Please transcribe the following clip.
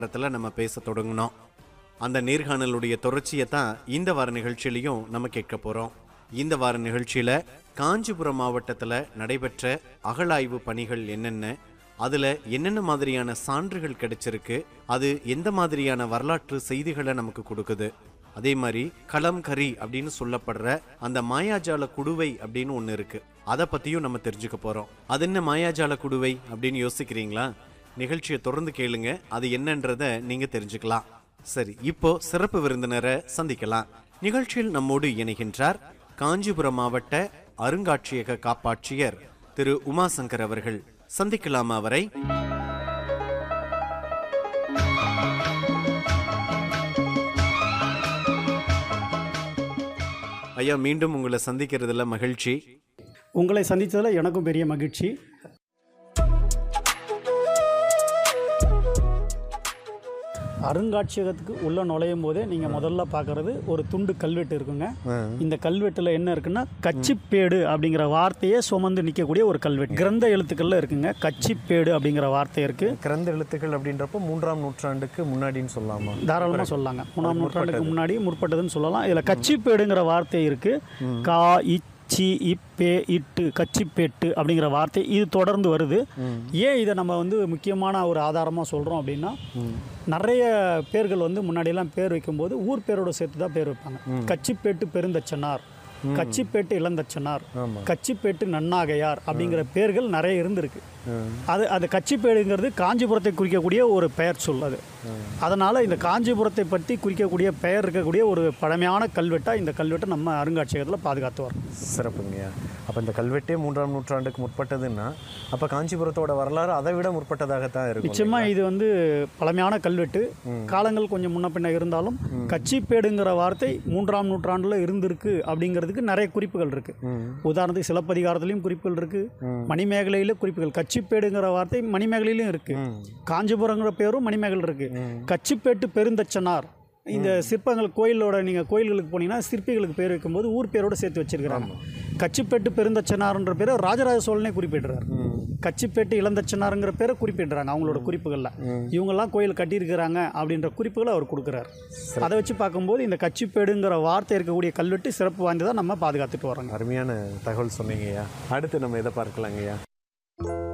இடத்துல நம்ம பேச தொடங்கினோம் அந்த நேர்காணலுடைய தொடர்ச்சியை தான் இந்த வார நிகழ்ச்சியிலையும் நம்ம கேட்க போறோம் இந்த வார நிகழ்ச்சியில காஞ்சிபுரம் மாவட்டத்துல நடைபெற்ற அகழாய்வு பணிகள் என்னென்ன அதுல என்னென்ன மாதிரியான சான்றுகள் கிடைச்சிருக்கு அது எந்த மாதிரியான வரலாற்று செய்திகளை நமக்கு கொடுக்குது அதே மாதிரி களம் கரி அப்படின்னு சொல்லப்படுற அந்த மாயாஜால குடுவை அப்படின்னு ஒன்று இருக்கு அதை பத்தியும் நம்ம தெரிஞ்சுக்க போறோம் அது என்ன மாயாஜால குடுவை அப்படின்னு யோசிக்கிறீங்களா நிகழ்ச்சியை தொடர்ந்து கேளுங்க அது என்னன்றத நீங்க தெரிஞ்சுக்கலாம் சரி இப்போ சிறப்பு விருந்தினரை சந்திக்கலாம் நிகழ்ச்சியில் நம்மோடு இணைகின்றார் காஞ்சிபுரம் மாவட்ட அருங்காட்சியக காப்பாட்சியர் திரு உமாசங்கர் அவர்கள் சந்திக்கலாமா அவரை ஐயா மீண்டும் உங்களை சந்திக்கிறதுல மகிழ்ச்சி உங்களை சந்தித்ததில் எனக்கும் பெரிய மகிழ்ச்சி அருங்காட்சியகத்துக்கு உள்ளே நுழையும் போதே நீங்கள் முதல்ல பார்க்குறது ஒரு துண்டு கல்வெட்டு இருக்குங்க இந்த கல்வெட்டில் என்ன இருக்குன்னா கச்சிப்பேடு அப்படிங்கிற வார்த்தையே சுமந்து நிற்கக்கூடிய ஒரு கல்வெட்டு கிரந்த எழுத்துக்களில் இருக்குங்க கச்சிப்பேடு அப்படிங்கிற வார்த்தை இருக்குது கிரந்த எழுத்துக்கள் அப்படின்றப்போ மூன்றாம் நூற்றாண்டுக்கு முன்னாடின்னு சொல்லலாமா தாராளமாக சொல்லலாங்க மூணாம் நூற்றாண்டுக்கு முன்னாடி முற்பட்டதுன்னு சொல்லலாம் இதில் கச்சிப்பேடுங்கிற வார்த்தை இருக்குது கா இச்சி இப்பே இட்டு கச்சிப்பேட்டு அப்படிங்கிற வார்த்தை இது தொடர்ந்து வருது ஏன் இதை நம்ம வந்து முக்கியமான ஒரு ஆதாரமாக சொல்கிறோம் அப்படின்னா நிறைய பேர்கள் வந்து முன்னாடியெல்லாம் பேர் வைக்கும்போது ஊர் பேரோட சேர்த்து தான் பேர் வைப்பாங்க கச்சிப்பேட்டு பெருந்தச்சனார் கச்சிப்பேட்டு இளந்தச்சனார் ஆமா. கச்சிப்பேட்டு நன்னாகையார் அப்படிங்கிற பேர்கள் நிறைய இருந்திருக்கு அது அது கச்சிப்பேடுங்கிறது காஞ்சிபுரத்தை குறிக்கக்கூடிய ஒரு பெயர் சொல் அது அதனால் இந்த காஞ்சிபுரத்தை பற்றி குறிக்கக்கூடிய பெயர் இருக்கக்கூடிய ஒரு பழமையான கல்வெட்டாக இந்த கல்வெட்டை நம்ம அருங்காட்சியகத்தில் பாதுகாத்து வரோம் சிறப்புங்கய்யா அப்போ இந்த கல்வெட்டே மூன்றாம் நூற்றாண்டுக்கு முற்பட்டதுன்னா அப்போ காஞ்சிபுரத்தோட வரலாறு அதை விட முற்பட்டதாகத்தான் இருக்கும் நிச்சயமாக இது வந்து பழமையான கல்வெட்டு காலங்கள் கொஞ்சம் முன்ன பின்ன இருந்தாலும் கச்சிப்பேடுங்கிற வார்த்தை மூன்றாம் நூற்றாண்டில் இருந்திருக்கு அப்படிங்கிறதுக்கு நிறைய குறிப்புகள் இருக்கு உதாரணத்துக்கு சிலப்பதிகாரத்துலேயும் குறிப்புகள் இருக்கு மணிமேகலையில குறிப்புகள் கச்சிப்பேடுங்கிற வார்த்தை மணிமேகலையிலும் இருக்கு காஞ்சிபுரங்கிற பேரும் மணிமேகல் இருக்கு கச்சிப்பேட்டு பெருந்தச்சனார் இந்த சிற்பங்கள் கோயிலோட நீங்கள் கோயில்களுக்கு போனீங்கன்னா சிற்பிகளுக்கு பேர் வைக்கும்போது ஊர் பேரோட சேர்த்து வச்சிருக்கிறாங்க கச்சிப்பேட்டு பெருந்தச்சனார்ன்ற பேரை ராஜராஜ சோழனே குறிப்பிடுறார் கச்சிப்பேட்டு இளந்தச்சனாருங்கிற பேரை குறிப்பிடுறாங்க அவங்களோட குறிப்புகளில் இவங்கெல்லாம் கோயில் கட்டியிருக்கிறாங்க அப்படின்ற குறிப்புகளை அவர் கொடுக்குறார் அதை வச்சு பார்க்கும்போது இந்த கச்சிப்பேடுங்கிற வார்த்தை இருக்கக்கூடிய கல்வெட்டு சிறப்பு வாய்ந்ததாக நம்ம பாதுகாத்துட்டு வரோங்க அருமையான தகவல் சொன்னீங்கய்யா அடுத்து நம்ம எதை பார்க்கலாங்கய்யா